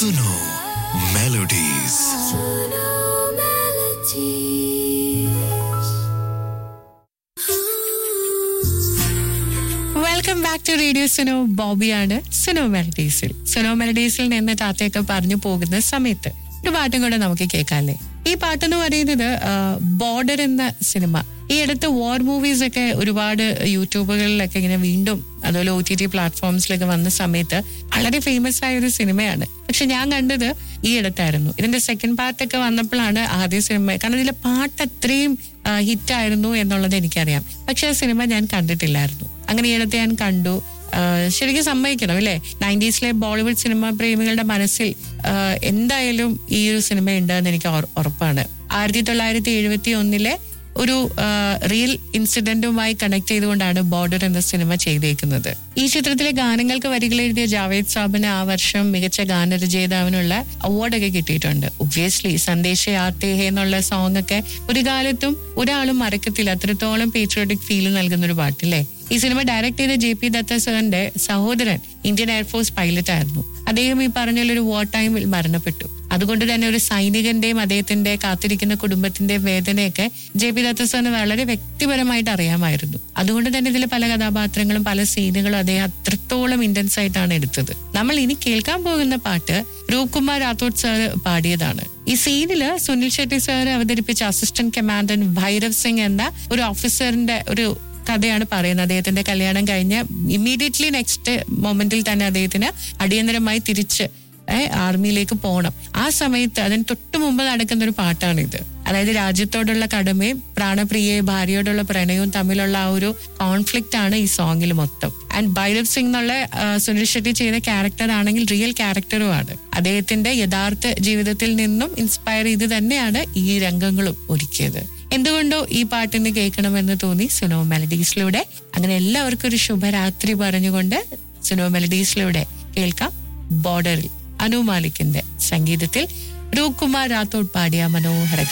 Suno melodies welcome back to radio Suno ബോബിയാണ് സുനോ മെലഡീസിൽ സുനോ മെലഡീസിൽ നിന്ന് ടാറ്റയൊക്കെ പറഞ്ഞു പോകുന്ന സമയത്ത് ഒരു പാട്ടും കൂടെ നമുക്ക് കേൾക്കാല്ലേ ഈ പാട്ടെന്ന് പറയുന്നത് ബോർഡർ എന്ന സിനിമ ഈ അടുത്ത് വാർ മൂവീസ് ഒക്കെ ഒരുപാട് യൂട്യൂബുകളിലൊക്കെ ഇങ്ങനെ വീണ്ടും അതുപോലെ ഒ ടി ടി പ്ലാറ്റ്ഫോംസിലൊക്കെ വന്ന സമയത്ത് വളരെ ഫേമസ് ആയ ഒരു സിനിമയാണ് പക്ഷെ ഞാൻ കണ്ടത് ഈ അടുത്തായിരുന്നു ഇതിന്റെ സെക്കൻഡ് പാർട്ടൊക്കെ വന്നപ്പോഴാണ് ആദ്യ സിനിമ കാരണം ഇതിലെ പാട്ട് അത്രയും ഹിറ്റ് ആയിരുന്നു എന്നുള്ളത് എനിക്കറിയാം പക്ഷെ ആ സിനിമ ഞാൻ കണ്ടിട്ടില്ലായിരുന്നു അങ്ങനെ ഈ അടുത്ത് ഞാൻ കണ്ടു ആഹ് ശരിക്കും സമ്മതിക്കണം അല്ലേ നയൻറ്റീസിലെ ബോളിവുഡ് സിനിമ പ്രേമികളുടെ മനസ്സിൽ ആഹ് എന്തായാലും ഈ ഒരു സിനിമ ഉണ്ടെന്ന് എനിക്ക് ഉറ- ഉറപ്പാണ് ആയിരത്തി തൊള്ളായിരത്തി എഴുപത്തി ഒന്നിലെ ഒരു റിയൽ ഇൻസിഡന്റുമായി കണക്ട് ചെയ്തുകൊണ്ടാണ് ബോർഡർ എന്ന സിനിമ ചെയ്തേക്കുന്നത് ഈ ചിത്രത്തിലെ ഗാനങ്ങൾക്ക് വരികൾ എഴുതിയ ജാവേദ് സാബിന് ആ വർഷം മികച്ച ഗാനരചയിതാവിനുള്ള അവാർഡൊക്കെ കിട്ടിയിട്ടുണ്ട് ഒബ്വിയസ്ലി സന്ദേശ യാത്തേ ഹേ എന്നുള്ള സോങ് ഒക്കെ ഒരു കാലത്തും ഒരാളും മറക്കത്തില്ല അത്രത്തോളം പേട്രിയോട്ടിക് ഫീൽ നൽകുന്ന ഒരു പാട്ടില്ലേ ഈ സിനിമ ഡയറക്ട് ചെയ്ത ജെ പി ദത്ത സാറിന്റെ സഹോദരൻ ഇന്ത്യൻ എയർഫോഴ്സ് പൈലറ്റ് ആയിരുന്നു അദ്ദേഹം ഈ പറഞ്ഞ പോലെ ഒരു വാർ ടൈമിൽ മരണപ്പെട്ടു അതുകൊണ്ട് തന്നെ ഒരു സൈനികന്റെയും അദ്ദേഹത്തിന്റെ കാത്തിരിക്കുന്ന കുടുംബത്തിന്റെയും വേദനയൊക്കെ ജെ പി ദത്ത സാറിന് വളരെ വ്യക്തിപരമായിട്ട് അറിയാമായിരുന്നു അതുകൊണ്ട് തന്നെ ഇതിലെ പല കഥാപാത്രങ്ങളും പല സീനുകളും അദ്ദേഹം അത്രത്തോളം ഇന്റൻസ് ആയിട്ടാണ് എടുത്തത് നമ്മൾ ഇനി കേൾക്കാൻ പോകുന്ന പാട്ട് രൂപ്കുമാർ രാത്തോഡ് സാർ പാടിയതാണ് ഈ സീനില് സുനിൽ ഷെട്ടി സാർ അവതരിപ്പിച്ച അസിസ്റ്റന്റ് കമാൻഡന്റ് ഭൈരവ് സിംഗ് എന്ന ഒരു ഓഫീസറിന്റെ ഒരു കഥയാണ് പറയുന്നത് അദ്ദേഹത്തിന്റെ കല്യാണം കഴിഞ്ഞ് ഇമ്മീഡിയറ്റ്ലി നെക്സ്റ്റ് മൊമെന്റിൽ തന്നെ അദ്ദേഹത്തിന് അടിയന്തരമായി തിരിച്ച് ഏഹ് ആർമിയിലേക്ക് പോകണം ആ സമയത്ത് അതിന് തൊട്ടു മുമ്പ് നടക്കുന്ന ഒരു പാട്ടാണിത് അതായത് രാജ്യത്തോടുള്ള കടമയും പ്രാണപ്രിയയെ ഭാര്യയോടുള്ള പ്രണയവും തമ്മിലുള്ള ആ ഒരു കോൺഫ്ലിക്റ്റ് ആണ് ഈ സോങ്ങിൽ മൊത്തം ആൻഡ് ഭൈരവ് സിംഗ് എന്നുള്ള ആ, സുനിൽ ഷെട്ടി ചെയ്ത ക്യാരക്ടർ ആണെങ്കിൽ റിയൽ ക്യാരക്ടറുമാണ് അദ്ദേഹത്തിന്റെ യഥാർത്ഥ ജീവിതത്തിൽ നിന്നും ഇൻസ്പയർ ചെയ്ത് തന്നെയാണ് ഈ രംഗങ്ങളും ഒരുക്കിയത് എന്തുകൊണ്ടോ ഈ പാട്ടിന് കേൾക്കണമെന്ന് തോന്നി സുനോ മെലഡീസിലൂടെ അങ്ങനെ എല്ലാവർക്കും ഒരു ശുഭരാത്രി പറഞ്ഞുകൊണ്ട് സുനോ മെലഡീസിലൂടെ കേൾക്കാം ബോർഡറിൽ അനു മാലിക്കിന്റെ സംഗീതത്തിൽ രൂപ് കുമാർ രാത്തോഡ് പാടിയ മനോഹര